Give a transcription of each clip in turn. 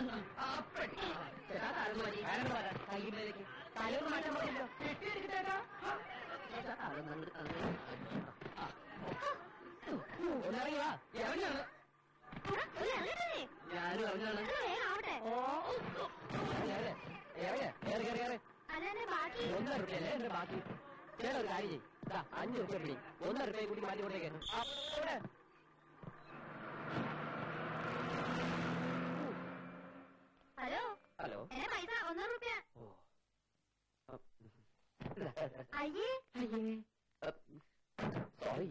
ചേട്ടാ തലന്ന് മതി ആരെന്ന് പറ കയ്യിലേക്ക് തലന്ന് മാറ്റാൻ പറ്റില്ലോ കെട്ടിയെടുക്ക് ചേട്ടാ ചേട്ടാ തലന്ന് അങ്ങോട്ട് തലന്ന് ആ. ഒന്നിറങ്ങി വാ എവിടെയാണ് ഞാനും അവനാണ് ഓ ഏറെ ഏറെ ഏറെ ഏറെ ഏറെ അതെന്നെ ബാക്കി ഒന്നര റുപ്യല്ലേ എന്റെ ബാക്കി ചേട്ടാ ഒരു കാര്യം ചെയ്യ് ദാ, അഞ്ച് റുപ്യ പിടി ഒന്നര റുപ്യ കൂടി മാറ്റി കൊണ്ടേക്ക് അവിടെ. ഹലോ ഹലോ എന്നെ പൈസ ഒന്നര റുപ്യ ഓ അയ്യേ സോറി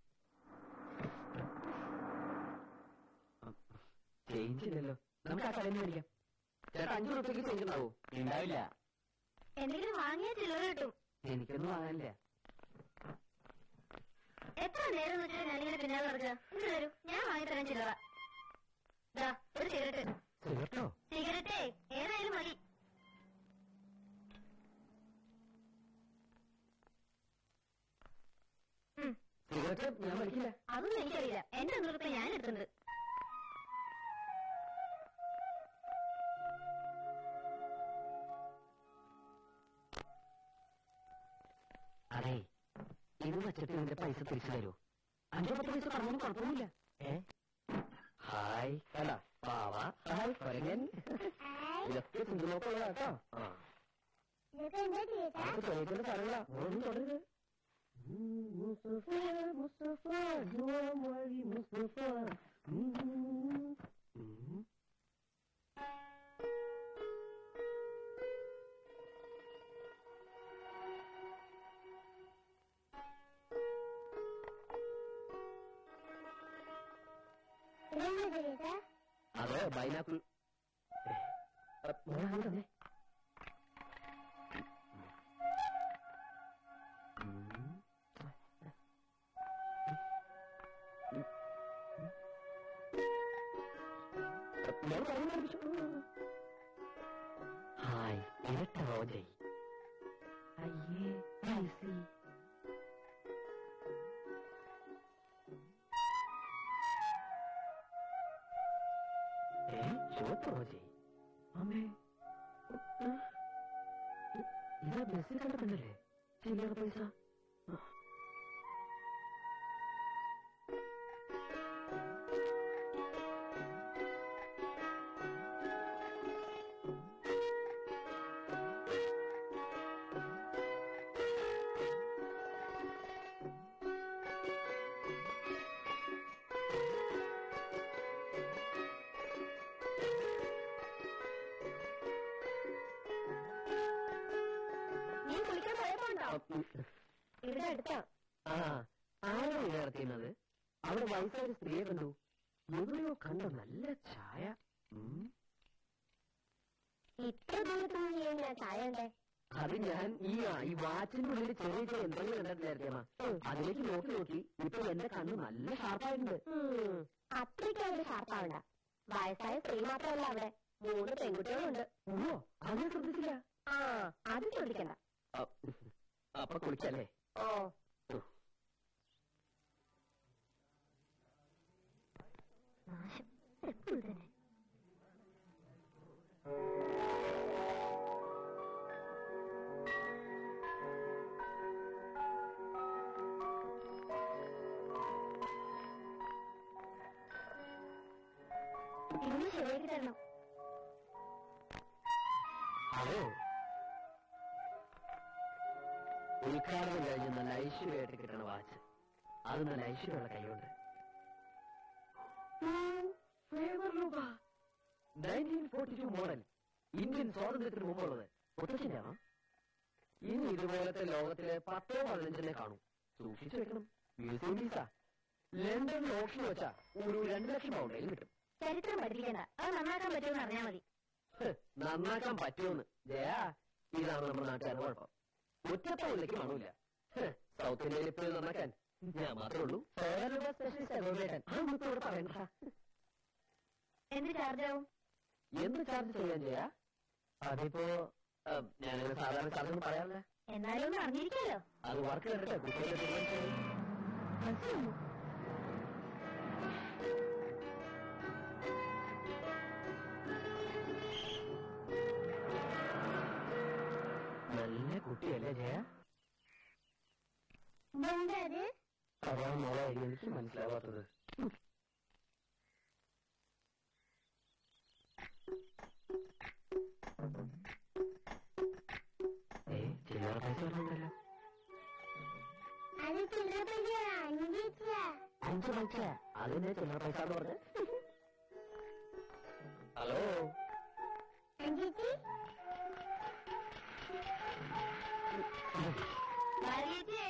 ചേഞ്ച് ഇല്ലല്ലോ നമുക്ക് ആ കടയിൽ നിന്ന് മേടിക്കാം ചേട്ടാ അഞ്ചു റുപ്യക്ക് ചേഞ്ച് ഉണ്ടാവോ ഉണ്ടാവില്ല എന്തെങ്കിലും വാങ്ങിയ ചില്ലറ കിട്ടും എനിക്കൊന്നും വാങ്ങാനില്ല എത്ര നേരം വെച്ചിട്ട് ഞാനിങ്ങനെ പിന്നാലെ നടക്കുക ഇത് തരൂ ഞാൻ വാങ്ങിത്തരാൻ ചില്ലറ ദാ ഒരു സിഗരറ്റ് സിഗരറ്റോ സിഗരറ്റേ ഏതായാലും മതി ഉം, സിഗരറ്റ് ഞാൻ മേടിക്കില്ല അതൊന്നും എനിക്കറിയില്ല എന്റെ ഒന്നൂറ് റുപ്യ ഞാൻ എടുത്തിട്ടുണ്ട് അതെ ഇത് വെച്ചിട്ട് നിന്റെ പൈസ തിരിച്ചു തരൂ അഞ്ചോ പത്ത് പൈസ പറഞ്ഞാലും കുഴപ്പമൊന്നുമില്ല ഏ ഹായ് അല്ല പാവ ഹായ് കൊരങ്ങൻ ഇതൊക്കെ സിന്ധുനോക്കുള്ളതാ കേട്ടോ ആ ഇതൊക്കെ എന്താ ചേട്ടാ അതൊക്കെ ചോദിക്കേണ്ട സാധനങ്ങളാ ഒന്നും തുടരുത് മുസ്തഫ മുസ്തഫ ജുവാൻ വഴി മുസ്തഫ ഉം. ഉം. ഇതെന്താ ചേട്ടാ അത് ബൈനാക്കുൾ തന്നെ ഹായ് ഇരട്ട റോജയ് അയ്യേ ഐസി ഏ ചുവപ്പ് റോജയ് അമ്മേ ഇതാ ബസ്സിൽ കണ്ട പെണ്ണല്ലേ ചില്ലറ പൈസ നീ കുളിക്കാൻ പോയപ്പോണ്ടോ ഇവിടെ അടുത്താ ആ ആരോ ഉയർത്തിയുന്നത് അവിടെ വയസ്സായ ഒരു സ്ത്രീയെ കണ്ടു എവിടെയോ കണ്ട നല്ല ചായ ഉം. ഇത്ര ദൂരത്ത് നീ എങ്ങനെയാ ചായ ഉണ്ടേ അത് ഞാൻ ഈ ഈ വാച്ചിന്റെ ഉള്ളിൽ ചെറിയ ചെറിയ യന്ത്രങ്ങൾ കണ്ടിട്ടില്ലായിരുന്നേമ്മ അതിലേക്ക് നോക്കി നോക്കി ഇപ്പൊ എന്റെ കണ്ണ് നല്ല ഷാർപ്പായിട്ടുണ്ട് അത്രയ്ക്ക് അവിടെ ഷാർപ്പാവണ്ട വയസ്സായ സ്ത്രീ മാത്രമല്ല അവിടെ മൂന്ന് പെൺകുട്ടികളുണ്ട് ഓ അങ്ങനെ ശ്രദ്ധിച്ചില്ല ആ അത് ചോദിക്കണ്ട അ- അപ്പൊ കുളിക്കല്ലേ ഓ ഉം. നാശം എപ്പോഴും തന്നെ ഇതൊന്ന് ശരിയാക്കി തരണം അതോ ഉദ്ഘാടനം കഴിഞ്ഞ് നല്ല ഐശ്വര്യമായിട്ട് കിട്ടണ വാച്ച് അത് നല്ല ഐശ്വര്യമുള്ള കൈകൊണ്ട് nineteen forty two model Indian സ്വാതന്ത്ര്യത്തിന് മുമ്പുള്ളത് മുത്തച്ഛനാണോ ഇനി ഇതുപോലത്തെ ലോകത്തിലെ പത്തോ പതിനഞ്ചിനെ കാണും സൂക്ഷിച്ചു വെക്കണം മ്യൂസിയം പീസ ലണ്ടനിൽ ഓപ്ഷൻ വെച്ചാ ഒരു രണ്ട് ലക്ഷം പൗണ്ടേലും കിട്ടും ചരിത്രം പഠിപ്പിക്കണ്ട അത് നന്നാക്കാൻ പറ്റുമെന്ന് അറിഞ്ഞാൽ മതി ഹ്, നന്നാക്കാൻ പറ്റുമെന്ന് ജയാ ഇതാണ് നമ്മുടെ നാട്ടുകാരുടെ കുഴപ്പം മുറ്റത്തവിലേക്ക് മണമില്ല ഹ്, സൗത്ത് ഇന്ത്യയിൽ ഇപ്പോഴും നന്നാക്കാൻ ഞാൻ മാത്രമേ ഉള്ളൂ സ്പെഷ്യലിസ്റ്റ് അഡ്വക്കേറ്റ് അതൊന്നും ഇവിടെ പറയണ്ട എന്ത് ചാർജ് ആവും എന്ത് ചാർജ് ചെയ്യാൻ ചെയ്യാ അതിപ്പോ ആ, ഞാനങ്ങനെ സാധാരണ ചാർജ് പറയാറില്ല എന്നാലും ഒന്ന് അറിഞ്ഞിരിക്കാലോ അത് വർക്ക് കണ്ടിട്ട് കുട്ടികളുടെ തീരുമാനിച്ചത് മനസ്സിലാവും കുട്ടിയല്ലേ ജയ എന്തത് അതാ മോളെ എനിക്ക് മനസ്സിലാവാത്തത് ഏ ചില്ലറ പൈസ പറഞ്ഞല്ലോ അത് ചില്ലറ അഞ്ചിച്ചാ അഞ്ച് പൈസ അതിന്റെ ചില്ലറ പൈസ എന്ന് പറഞ്ഞ് ഹലോ അഞ്ചിച്ചി ഭാര്യച്ചേ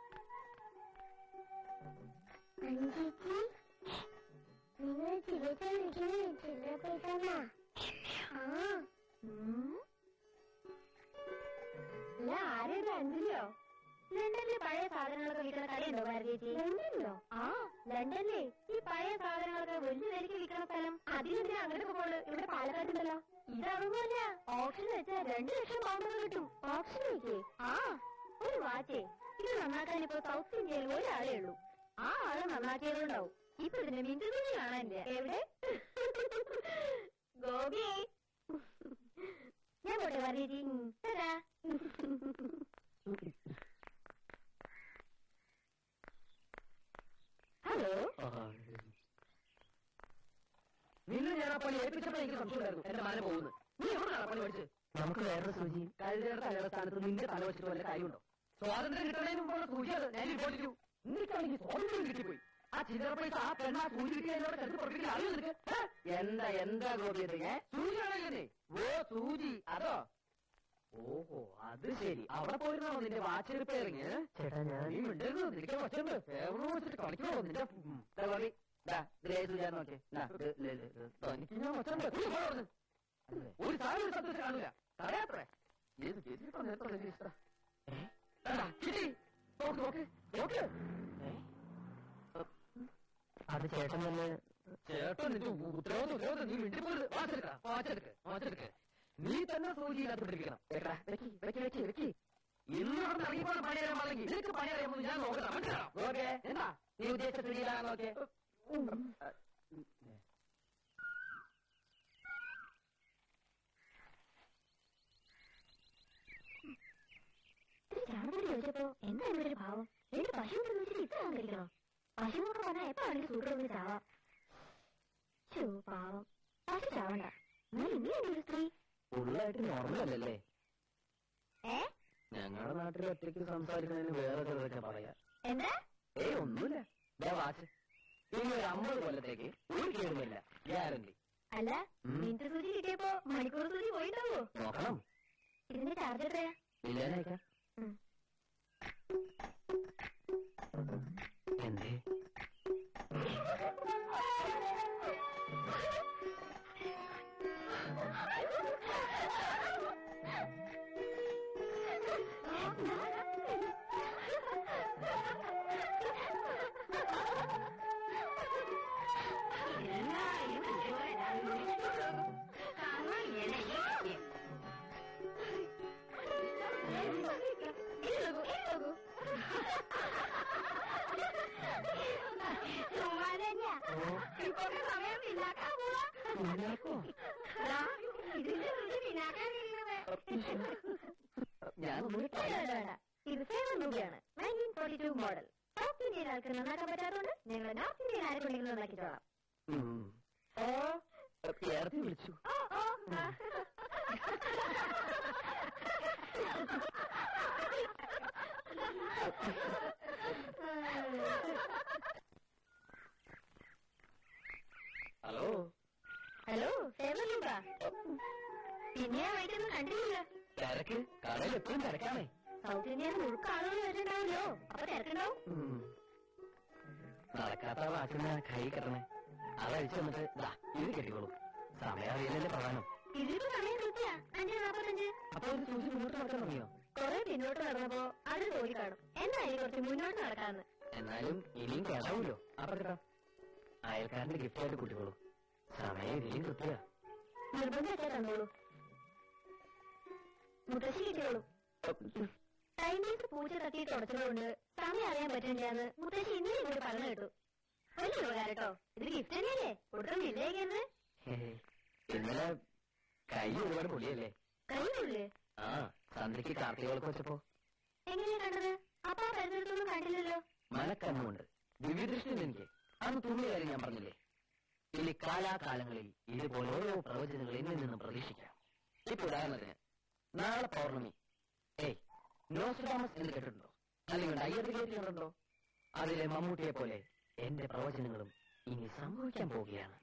അഞ്ചിച്ചി നിങ്ങൾ ചികിത്സ വിളിക്കുന്നത് ചില്ലറ പൈസ ആ അല്ല ആരും അഞ്ചിലോ ലണ്ടനിലെ പഴയ സാധനങ്ങളൊക്കെ വിൽക്കുന്ന കടയുണ്ടോ ഭാരതീയച്ചി ലണ്ടനിലോ ആ ലണ്ടനിലെ ഈ പഴയ സാധനങ്ങളൊക്കെ വലിയ വിലയ്ക്ക് വിൽക്കുന്ന സ്ഥലം അതിനെന്തിനാ അങ്ങോട്ട് പോകണത് ഇവിടെ പാലക്കാട്ടുണ്ടല്ലോ ഇതൊന്നുമല്ല ഓപ്ഷൻ വെച്ചാൽ രണ്ടു ലക്ഷം പൗണ്ട് കിട്ടും ഓപ്ഷൻ വെക്കേ ആ ഒരു വാച്ചേ ഇത് നന്നാക്കാൻ ഇപ്പൊ സൗത്ത് ഇന്ത്യയിൽ ഒരാളേ ഉള്ളൂ ആ ആള് നന്നാക്കിയതുണ്ടാവും ഇപ്പൊ ഇതിന്റെ മിന്റുതുണി കാണാനില്ല എവിടെ ഗോപി ഞാൻ പോട്ടെ ഭാരതീയച്ചി തരാ ഹലോ നിന്നെ ഞാൻ ആ പണി ഏൽപ്പിച്ചപ്പോൾ എനിക്ക് സംശയമുണ്ടായിരുന്നു എന്റെ മകനെ പോകുന്നു നീ എവിടെയാണ് പണി പഠിച്ചത് നമുക്ക് വേറെ സൂചി കഴുതയുടെ തലയുടെ സ്ഥാനത്ത് നിന്റെ തല വെച്ചിട്ട് വല്ല കാര്യമുണ്ടോ സ്വാതന്ത്ര്യം കിട്ടുന്നതിന് മുമ്പുള്ള സൂചി അത് ഞാൻ റിപ്പോർട്ട് ചെയ്തു നിനക്കാണെങ്കിൽ സ്വാതന്ത്ര്യം കിട്ടിപ്പോയി ആ ചില്ലറ പൈസ ആ പെണ്ണ ആ സൂചി കിട്ടിയതിനോട് കരുതി പുറത്തേക്ക് അറിയോ നിനക്ക് ഏ? എന്താ എന്താ ഗോപിയത് ഏ സൂചിയാണല്ലേ ഓ സൂചി അതോ ഓഹോ അത് ശരി അവിടെ പോയിരുന്നോ നിന്റെ വാച്ച് റിപ്പയറിങ് ചേട്ടാ ഞാൻ നീ മിണ്ടരുത് നിനക്ക് വച്ചുണ്ട് ഫേവറോ വെച്ചിട്ട് കളിക്കണോ നിന്റെ ഉം, ദാ ഗോപി, ദാ, ഗ്രേ സൂചി നോക്കേ എനിക്ക് ഞാൻ വച്ചുണ്ട് നീ പോ അവിടുന്ന്. ഒരു സാധനം ഒരു സന്തോഷം കാണൂല തടയാത്രേ ഏത് ചേച്ചി നേരത്തെ വലിയ ഇഷ്ട നോക്ക് നോക്ക് നോക്ക് അത് ചേട്ടൻ തന്നെ ചേട്ടൻ നിന്റെ ഉത്തരവാദിത്വം ഉത്തരവാദിത്വം നീ മിണ്ടിപ്പോരുത് വാച്ചെടുക്ക വാച്ചെടുക്ക് വാച്ചെടുക്ക് നീ തന്നെ സൂചിയില്ലാത്ത പിടിപ്പിക്കണം വെക്കടാ, വെക്ക് വെക്ക് വെക്ക് വെക്ക് ഇന്ന് ഇവിടെ ഇറങ്ങിപ്പോണ പണി അറിയാൻ പാടില്ലെങ്കിൽ നിനക്ക് പണി അറിയാമെന്ന് ഞാൻ നോക്കണം മനസ്സിലാവും നോക്കേ എന്താ നീ ഉദ്ദേശിച്ച സ്ഥിതിയിലാ നോക്കേ ചാണകപ്പൊടി ചോദിച്ചപ്പോ എന്താ ഇവിടെ ഒരു ഭാവം എന്റെ പശു ഉണ്ടെന്ന് വെച്ചിട്ട് ഇത്ര അഹങ്കരിക്കണോ പശു എന്നൊക്കെ പറഞ്ഞാൽ എപ്പോ ആണെങ്കിൽ സൂട്ടർ ഒന്ന് ചാവാം ചോ പാവം പശു ചാവണ്ട എന്നാൽ ഇങ്ങനെ ഒരു സ്ത്രീ ഫുള്ളായിട്ട് നോർമൽ അല്ലല്ലേ ഏ ഞങ്ങളുടെ നാട്ടിൽ ഒറ്റയ്ക്ക് സംസാരിക്കുന്നതിന് വേറെ ചിലതൊക്കെ പറയാ എന്താ ഏയ് ഒന്നുമില്ല ദേ വാച്ച് ഇനി ഒരു അമ്പത് കൊല്ലത്തേക്ക് ഒരു കേടുമില്ല ഗ്യാരണ്ടി അല്ല ഉം. മിനിറ്റ് സൂചി കിട്ടിയപ്പോ മണിക്കൂർ സൂചി പോയിട്ടാവോ നോക്കണം ഇതിന്റെ ചാർജ് എത്രയാ ഇല്ലാനേക്കാം ഉം. എന്തേ ഇപ്പൊക്കെ സമയം പിന്നാക്കാൻ പോവാ കുഞ്ഞാക്കോ? ദാ, ഇതിന്റെ രുചി പിന്നാക്കാനിരിക്കുന്നത് ഞാനൊന്നും വേണ്ട, വേണ്ട, വേണ്ട. ഇത് സേവൻ രൂപയാണ് nineteen forty two model south ഇന്ത്യയിൽ ആൾക്ക് നന്നാക്കാൻ പറ്റാത്തതുകൊണ്ട് ഞങ്ങൾ നോർത്ത് ഇന്ത്യയിൽ ആരെ കൊണ്ടെങ്കിലും നന്നാക്കിച്ചോളാം ഉം. ഓ ചേർത്തി വിളിച്ചു ഓ ഓ ആ. ഹലോ ഹലോ സേവൻ രൂപ പിന്നെ ആ വൈകിട്ടൊന്നും കണ്ടില്ല തിരക്ക് കടയിൽ എപ്പോഴും തിരക്കാണേ സൗത്ത് ഇന്ത്യയിൽ മുഴുക്ക ആളുകൾ വരുന്നുണ്ടാവല്ലോ അപ്പൊ തിരക്കുണ്ടാവും ഉം. നടക്കാത്ത വാച്ചിന് കൈ കെട്ടണേ അതഴിച്ചു വന്നിട്ട് ദാ ഇത് കെട്ടിക്കോളൂ സമയം അറിയില്ലല്ലേ പ്രധാനം ഇതിപ്പോ സമയം കൃത്യ അഞ്ച് നാപ്പത്തഞ്ച് അപ്പൊ ഒരു സൂചി മുന്നോട്ട് നടക്കാൻ തുടങ്ങിയോ കുറെ പിന്നോട്ട് നടന്നപ്പോ അത് തോന്നി കാണും എന്നായി കുറച്ച് മുന്നോട്ട് നടക്കാന്ന് എന്നാലും ഇനിയും കേടാവൂലോ അപ്പൊ കേട്ടോ അയൽക്കാരന്റെ ഗിഫ്റ്റ് ആയിട്ട് കൂട്ടിക്കോളൂ സമയം ഇതിലും കൃത്യ നിർബന്ധം വെച്ചാൽ തന്നോളൂ മുത്തശ്ശി കിട്ടിയോളൂ ടൈമേഴ്സ് പൂച്ച തട്ടിയിട്ട് ഉടച്ചതുകൊണ്ട് സമയം അറിയാൻ പറ്റില്ലാന്ന് മുത്തശ്ശി ഇന്നലെ കൂടി പറഞ്ഞു കേട്ടു വലിയ ഉപകാരം കേട്ടോ ഇത് ഗിഫ്റ്റ് തന്നെയല്ലേ ഒട്ടും വില്ലേക്കരുത് ഇന്നലെ കൈ ഒരുപാട് പൊളിയല്ലേ കൈയുള്ളേ ആ സന്ധ്യക്ക് കാർത്തികൾക്ക് വെച്ചപ്പോ എങ്ങനെയാ കണ്ടത് അപ്പൊ ആ പരിസരത്തൊന്നും കണ്ടില്ലല്ലോ മനക്കണ്ണുണ്ട് ദിവ്യദൃഷ്ടി എനിക്ക് അന്ന് തുണിയ കാര്യം ഞാൻ പറഞ്ഞില്ലേ ഇനി കാലാകാലങ്ങളിൽ ഇതുപോലെ ഓരോ പ്രവചനങ്ങൾ എന്നിൽ നിന്നും പ്രതീക്ഷിക്കാം ഇപ്പൊ ഉദാഹരണത്തിന് നാളെ പൗർണമി ഏയ് നോസ്ട്രാമസ് എന്ന് കേട്ടിട്ടുണ്ടോ അല്ലെങ്കിൽ ഡയറി കേട്ടിട്ടുണ്ടോ അതിലെ മമ്മൂട്ടിയെ പോലെ എന്റെ പ്രവചനങ്ങളും ഇനി സംഭവിക്കാൻ പോവുകയാണ്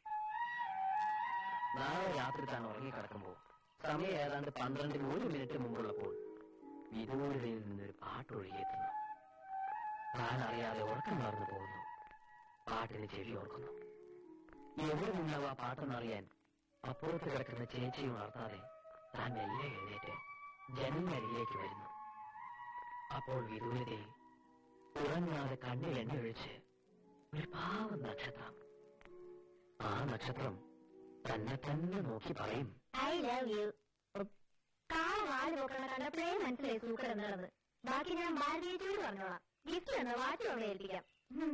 നാളെ രാത്രി താൻ ഉറങ്ങിക്കിടക്കുമ്പോൾ സമയം ഏതാണ്ട് പന്ത്രണ്ടിന് ഒരു മിനിറ്റ് മുമ്പുള്ളപ്പോൾ വിദൂരതയിൽ നിന്നൊരു പാട്ട് ഒഴുകിയെത്തുന്നു താൻ അറിയാതെ ഉറക്കം മറന്നു പോകുന്നു പാട്ടിന് ചെവി ഓർക്കുന്നു എവിടെ നിന്നാവും ആ പാട്ടെന്നറിയാൻ അപ്പുറത്ത് കിടക്കുന്ന ചേച്ചി ഉണർത്താതെ താൻ മെല്ലെ എഴുന്നേറ്റ് ജനലിനരികിലേക്ക് വരുന്നു അപ്പോൾ വിദൂരതയിൽ ഉറങ്ങാതെ കണ്ണിൽ എണ്ണ ഒഴിച്ച് ഒരു പാവം നക്ഷത്രം ആ നക്ഷത്രം തന്നെ തന്നെ നോക്കി പറയും ഐ ലവ് യു കാർ വാല് പോക്കണ കണ്ടപ്പോഴേ മനസ്സിലായി സൂക്കർ എന്നുള്ളത് ബാക്കി ഞാൻ ഭാരതീയച്ചോട് പറഞ്ഞോളാം ഗിഫ്റ്റ് എന്ന വാച്ച് കൊണ്ട് ഏൽപ്പിക്കാം ഉം.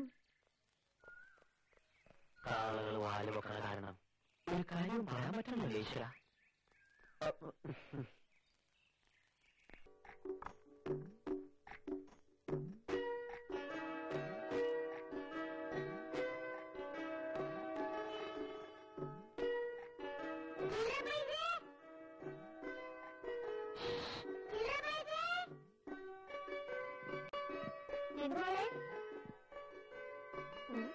കാളുകൾ വാല് വെക്കണ കാരണം ഒരു കാര്യവും പറയാൻ പറ്റുന്നില്ല ഈശ്വര ഇതുപോലെ ഉം.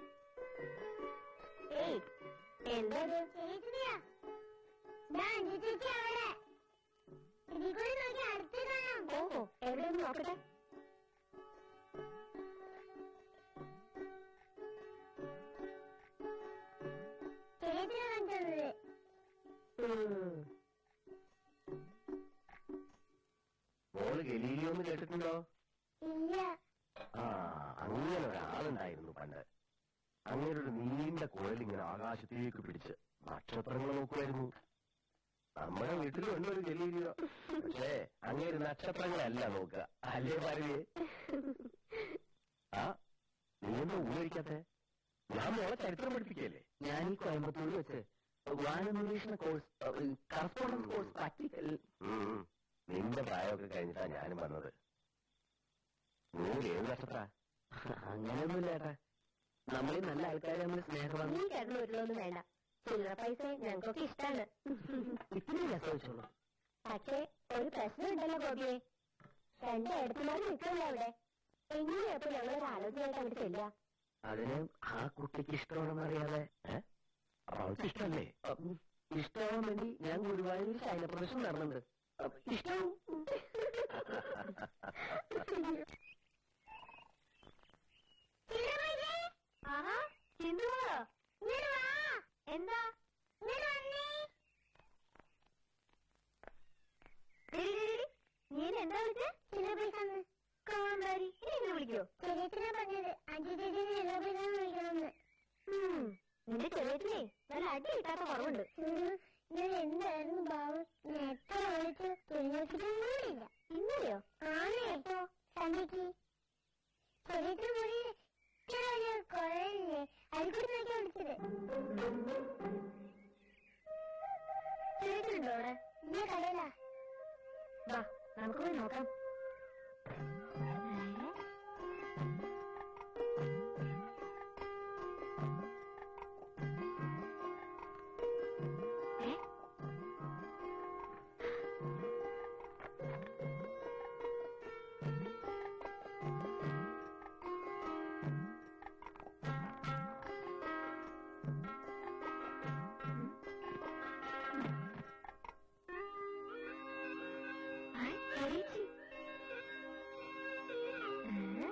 ഏയ് എന്തത് ചേച്ചിയാ ഞാൻ അഞ്ചു ചേച്ചി അവിടെ ഇതിൽ കൂടി നോക്കി അടുത്ത് കാണാം ഓഹോ എവിടെയൊന്ന് നോക്കട്ടെ ചേച്ചി കണ്ടത് മോള് ഗലീലിയോ എന്ന് കേട്ടിട്ടുണ്ടോ ഇല്ല ആ അങ്ങനെ ഒരാളുണ്ടായിരുന്നു പണ്ട് അങ്ങനെ ഒരു നീണ്ട കുഴൽ ഇങ്ങനെ ആകാശത്തേക്ക് പിടിച്ച് നക്ഷത്രങ്ങൾ നോക്കുമായിരുന്നു നമ്മുടെ വീട്ടിലും ഉണ്ട് ഒരു ഗലീലിയോ പക്ഷേ അങ്ങനെ നക്ഷത്രങ്ങളല്ല നോക്കുക അല്ലേ ഭാര്യയെ ആ നീ എന്താ ഊഹിക്കാത്തെ ഞാൻ മോളെ ചരിത്രം പഠിപ്പിക്കല്ലേ ഞാൻ ഈ കോയമ്പത്തൂരിൽ വെച്ച് വാനനിരീക്ഷണ കോഴ്സ് കറസ്പോണ്ടൻസ് കോഴ്സ് പ്രാക്ടിക്കൽ ഉം. നിന്റെ പ്രായമൊക്കെ കഴിഞ്ഞിട്ടാ ഞാനും വന്നത് നീ ഏത് നക്ഷത്ര അങ്ങനെയൊന്നുമില്ല ഏട്ടാ നമ്മൾ ഈ നല്ല ആൾക്കാരെ തമ്മിൽ സ്നേഹമാണ് നീ കിടന്നു ഉരുളൊന്നും വേണ്ട ചില്ലറ പൈസ ഞങ്ങൾക്കൊക്കെ ഇഷ്ടാണ് ഇത്തിരി രസവിച്ചുള്ളൂ പക്ഷേ ഒരു പ്രശ്നമുണ്ടല്ലോ ഗോപിയെ രണ്ട് ഏടത്തിമാർ നിൽക്കല്ലോ അവിടെ എങ്ങനെയപ്പോ ഞങ്ങളൊരു ആലോചനയായിട്ട് അങ്ങോട്ട് ചെല്ലുക അതിന് ആ കുട്ടിക്ക് ഇഷ്ടമാണെന്ന് അറിയാതെ ഏ അപ്പൊ അവൾക്ക് ഇഷ്ടമല്ലേ ഉം, ഇഷ്ടമാവാൻ വേണ്ടി ഞാൻ ഗുരുവായൂർ ശൈല പ്രദർശനം നടന്നുണ്ട് അപ്പൊ ഇഷ്ടവും ആഹാ സിന്ധുവോ എന്താ ഡെടി, ഡെടി, ഡെടി. നീ എന്നെ എന്താ വിളിച്ചേ കാന്താരി ഇനി എന്നെ വിളിക്കോ ചേച്ചിനെ പറഞ്ഞത് അഞ്ചു ചേച്ചി നിലവിലെന്ന് വിളിക്കണമെന്ന് ഉം, നിന്റെ ചെറിയത്തിനെ നല്ല അടി കിട്ടാത്ത കുറവുണ്ട് ഞാൻ എന്തായിരുന്നു ബാബു ഞാൻ എത്ര വിളിച്ചു തുണിഞ്ഞിട്ടും കൂടിയില്ല ഇന്നലെയോ ആണ് എപ്പോ സന്ധ്യക്ക് ചെറിയ മുറി ചെറിയ കുഴലില്ലേ അതിൽ കൂടി നോക്കി വിളിച്ചത് ചെറിയത്തിനുണ്ടോ അവിടെ ഇന്ന കടയിലാ വാ നമുക്ക് പോയി നോക്കാം ഏ? ഹായ്, ചേച്ചി. ഏ?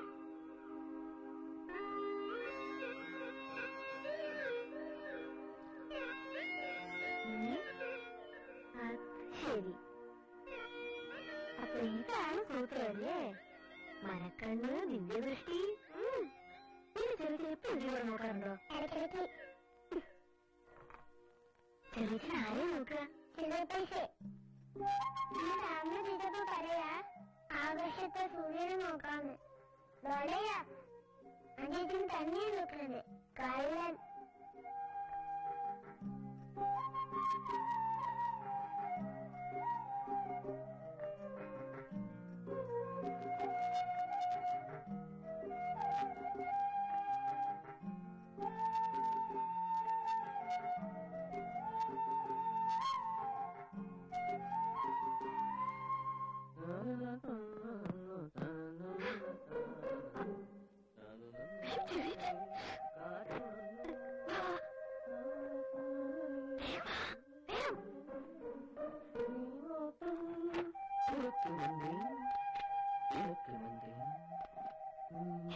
ഉം. അത് ശരി അപ്പൊ ഇതാണ് സൂത്രമല്ലേ മനക്കണ്ണ് നിന്റെ ദൃഷ്ടി ഉം. നിന്റെ ചെറിയ ചെരുപ്പ് ഇതിലൂടെ നോക്കാറുണ്ടോ ഇടയ്ക്കിടയ്ക്ക് ചെറിയ ആരെ നോക്കുക ചില്ലറ പൈസ ഞാൻ അമ്മ ചെയ്തപ്പോ പറയാ ആകാശത്തെ സൂര്യനെ നോക്കാന്ന് വളയാ അദ്ദേഹത്തിന് തന്നെയാ നോക്കുന്നത് കള്ളൻ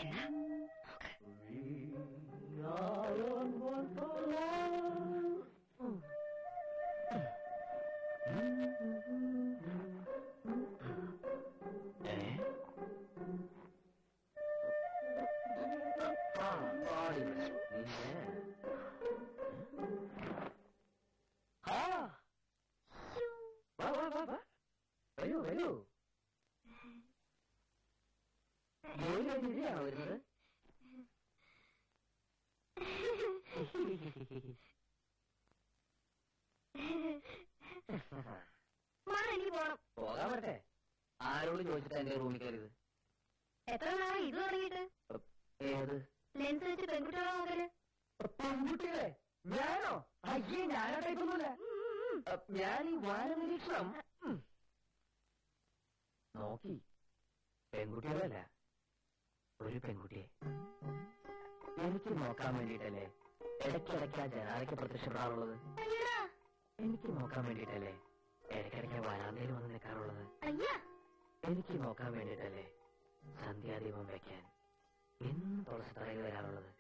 എന്താ ഏ? ആ, പാടി. നിന്നെ. ആ. വാ, വാ, വാ, വാ. വരൂ വരൂ ജോലി കഴിഞ്ഞ് ഇതിലാണോ വരുന്നത് മാ എനിക്ക് പോണം പോകാൻ പറ്റേ ആരോട് ചോദിച്ചിട്ടാ എന്റെ റൂമിൽ കയറിയത് എത്ര നാളെ ഇത് തുടങ്ങിയിട്ട് ഏത് ലെൻസ് വെച്ച് പെൺകുട്ടികളെ നോക്കല് പെൺകുട്ടികളെ ഞാനോ അയ്യേ ഞാനാ ടൈപ്പൊന്നുമില്ല ഞാൻ ഈ വാന നിരീക്ഷണം ഉം. നോക്കി പെൺകുട്ടികളല്ല ഒരു പെൺകുട്ടിയെ എനിക്ക് നോക്കാൻ വേണ്ടിയിട്ടല്ലേ ഇടയ്ക്കിടയ്ക്ക് ആ ജനാലയ്ക്ക് പ്രത്യക്ഷപ്പെടാറുള്ളത് അയ്യടാ എനിക്ക് നോക്കാൻ വേണ്ടിയിട്ടല്ലേ ഇടയ്ക്കിടയ്ക്ക് വരാന്തയിൽ വന്ന് നിൽക്കാറുള്ളത് അയ്യാ എനിക്ക് നോക്കാൻ വേണ്ടിയിട്ടല്ലേ സന്ധ്യാദീപം വെക്കാൻ എന്നും തുളസിത്തറയിൽ വരാറുള്ളത്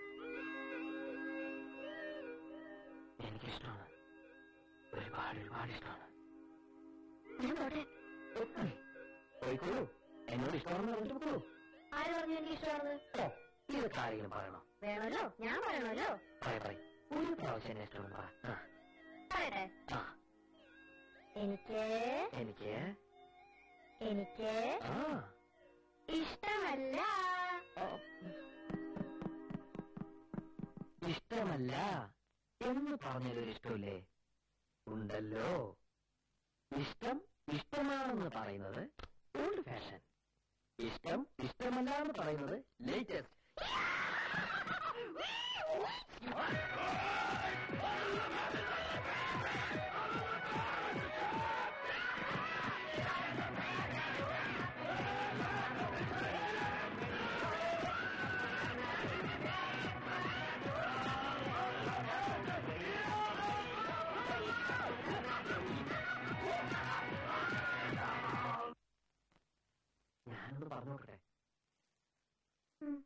എനിക്കിഷ്ടമാണ് ഒരുപാട് ഒരുപാട് ഇഷ്ടമാണ് ഞാൻ പോട്ടെ പോയിക്കോളൂ എന്നോട് ഇഷ്ടമാണെന്ന് പറഞ്ഞിട്ട് പോയിക്കോളൂ ആര് പറഞ്ഞു എനിക്ക് ഇഷ്ടമാണെന്ന് ഓ, ഇതൊക്കെ ആരെങ്കിലും പറയണോ വേണമല്ലോ ഞാൻ പറയണമല്ലോ പറയ പറയ ഒരു പ്രാവശ്യം എന്നെ ഇഷ്ടമെന്ന് പറ ആ, പറയട്ടെ ആ എനിക്ക് എനിക്ക് എനിക്ക് ആ ഇഷ്ടമല്ല ആ. ഇഷ്ടമല്ല എന്ന് പറഞ്ഞതൊരു ഇഷ്ടമില്ലേ ഉണ്ടല്ലോ ഇഷ്ടം ഇഷ്ടമാണെന്ന് പറയുന്നത് ഓൾഡ് ഫാഷൻ ഇഷ്ടം ഇഷ്ടമല്ല എന്ന് പറയുന്നത് ലേറ്റസ്റ്റ് ഞാനൊന്ന് പറഞ്ഞു നോക്കട്ടെ ഉം.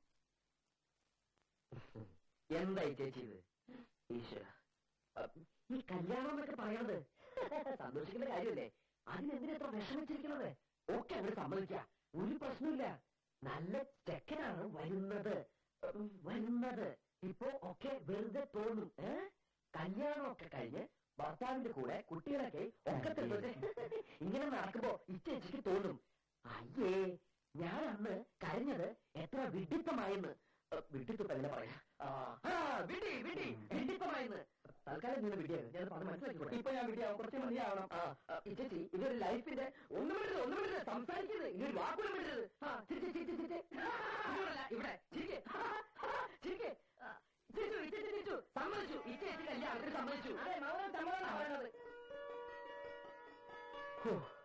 എന്തായി ചേച്ചി ഇത് ഈശ്വര അഹ് ഈ കല്യാണം എന്നൊക്കെ പറയണത് സന്തോഷിക്കുന്ന കാര്യമല്ലേ അതിനെന്തിനാ ഇത്ര വിഷമിച്ചിരിക്കുന്നത് ഓക്കെ അങ്ങനെ സമ്മതിക്കാം ഒരു പ്രശ്നമില്ല നല്ല ചെക്കനാണ് വരുന്നത് ഉം, വരുന്നത് ഇപ്പോ ഒക്കെ വെറുതെ തോന്നും ഏ കല്യാണമൊക്കെ കഴിഞ്ഞ് ഭർത്താവിന്റെ കൂടെ കുട്ടികളൊക്കെ ഒക്കെ തരുന്നത് ഇങ്ങനെ നടക്കുമ്പോ ഈ ചേച്ചിക്ക് തോന്നും അയ്യേ ഞാൻ അന്ന് കരഞ്ഞത് എത്ര വിഡിത്തമായെന്ന് അഹ് വിഡിത്തം എങ്ങനെ പറയാ ആ, ആ, വിഡി വിഡി വിഡിത്തമായെന്ന് തൽക്കാലം നിന്ന് വിടിയായിരുന്നു ഞാൻ പറഞ്ഞ് മനസ്സിലാക്കി ഇപ്പൊ ഞാൻ വിടിയാവും കുറച്ച് മതിയാവണം ആ ആ, ഈ ചേച്ചി ഇതൊരു ലൈഫിന്റെ ഒന്നും വിടരുത് ഒന്നും വിടരുത് സംസാരിക്കരുത് ഇനി ഒരു വാക്കുകളും വിടരുത് ആ ചിരിച്ച് ചിരിച്ച് ചിരിച്ച് ഇവിടെയല്ല, ഇവിടെ ചിരിക്ക് ചിരിക്ക് ആ, ചിരിച്ചു ഈ ചേച്ചി ചിരിച്ചു സമ്മതിച്ചു ഈ ചേച്ചി കല്യാണത്തിന് സമ്മതിച്ചു അതെ മൗനം സമ്മതമാണ് പറയുന്നത് ഹോ